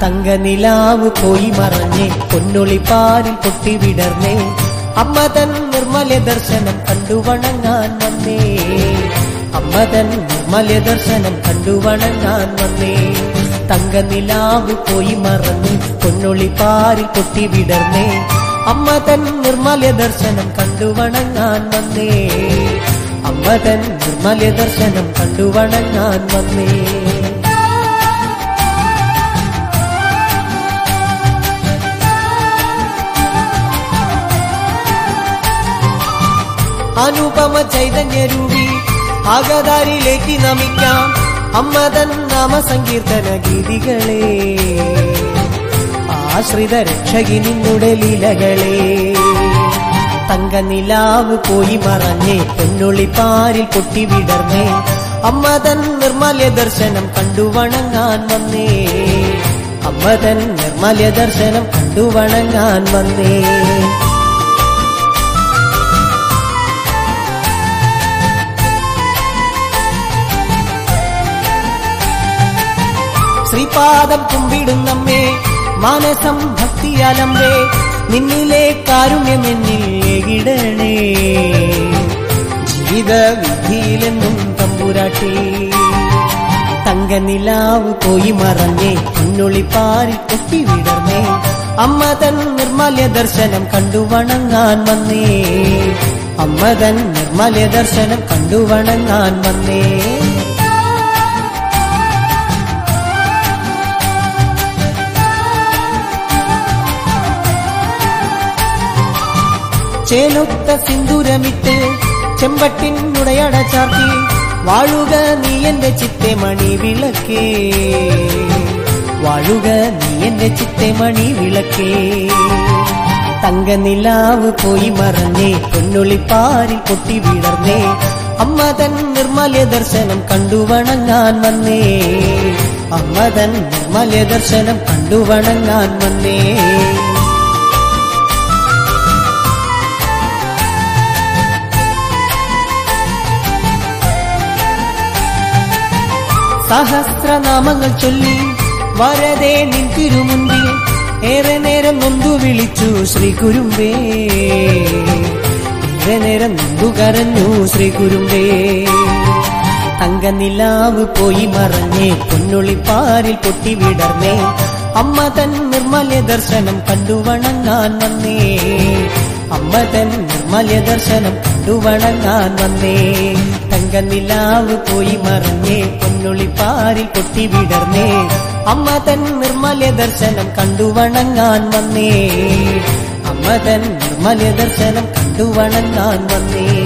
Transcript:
തങ്കനിലാവ് പോയി മറഞ്ഞേ പൊന്നൊളിപ്പാരിൽ പൊട്ടി വിടർന്നേ അമ്മ തൻ നിർമ്മല ദർശനം കണ്ടു വണങ്ങാൻ വന്നേ അമ്മ തൻ നിർമ്മല ദർശനം കണ്ടു വണങ്ങാൻ വന്നേ തങ്കനിലാവ് പോയി മറഞ്ഞ് പൊന്നൊളിപ്പാരിൽ പൊട്ടി വിടർന്നേ അമ്മ തൻ നിർമ്മല ദർശനം കണ്ടു വണങ്ങാൻ വന്നേ അമ്മ തൻ നിർമ്മല ദർശനം കണ്ടു വണങ്ങാൻ വന്നേ അനുപമ ചൈതന്യരൂപി ആഗതാരിലേക്ക് നമിക്കാം അമ്മതൻ നാമ സങ്കീർത്തന ഗീതികളെ ആശ്രിത രക്ഷകിനിന്നുടെ ലീലകളെ തങ്കനിലാവ് പോയി മറഞ്ഞേ പൊന്നുള്ളിപ്പാരിൽ പൊട്ടി വിടർന്നേ അമ്മതൻ നിർമ്മല ദർശനം കണ്ടു വണങ്ങാൻ വന്നേ അമ്മതൻ നിർമ്മല ദർശനം കണ്ടു വണങ്ങാൻ വന്നേ ശ്രീപാദം കുമ്പിടുന്നമ്മേ മാനസം ഭക്തിയാലമ്പേ നിന്നിലെ കാരുണ്യമെന്നിൽ എകിടണേ ജീവിത വിധിയിലെന്നും തമ്പുരാട്ടി തങ്കനിലാവ് പോയി മറഞ്ഞേ പൊന്നൊളിപ്പാരി കൊട്ടി വിടർന്നേ അമ്മ തൻ നിർമ്മല ദർശനം കണ്ടു വണങ്ങാൻ വന്നേ അമ്മ തൻ നിർമ്മല ദർശനം കണ്ടു വണങ്ങാൻ വന്നേ ചേലൊത്ത സിന്ദൂരമിട്ട് ചെമ്പട്ടിനുടയട ചാർത്തി വാഴുക നീ എന്റെ ചിത്തെ മണി വിളക്കേ വാഴുക നീ എന്റെ ചിത്തെ മണി വിളക്കേ തങ്കനിലാവ് പോയി മറഞ്ഞേ പൊന്നൊളിപ്പാരിൽ പൊട്ടി വിടർന്നേ അമ്മ തൻ നിർമ്മല ദർശനം കണ്ടു വണങ്ങാൻ വന്നേ അമ്മ തൻ നിർമ്മല ദർശനം കണ്ടു വണങ്ങാൻ വന്നേ സഹസ്രനാമങ്ങൾ ചൊല്ലി വരതേ നിൻ തിരുമുൻപിൽ ഏറെ നേരം നൊന്തു വിളിച്ചു ശ്രീ കുരുമ്പേ ഏറെ നേരം നൊന്തു കരഞ്ഞു ശ്രീ കുരുമ്പേ തങ്കനിലാവ് പോയി മറഞ്ഞേ പൊന്നൊളിപ്പാരിൽ പൊട്ടി വിടർന്നേ അമ്മ തൻ നിർമ്മല ദർശനം കണ്ടു വണങ്ങാൻ വന്നേ അമ്മ തൻ നിർമ്മല ദർശനം കണ്ടു വണങ്ങാൻ വന്നേ തങ്കനിലാവ് പോയി മറഞ്ഞേ പൊന്നൊളിപ്പാരിൽ പൊട്ടി വിടർന്നേ അമ്മ തൻ നിർമ്മല ദർശനം കണ്ടു വണങ്ങാൻ വന്നേ അമ്മ തൻ നിർമ്മല ദർശനം കണ്ടു വണങ്ങാൻ വന്നേ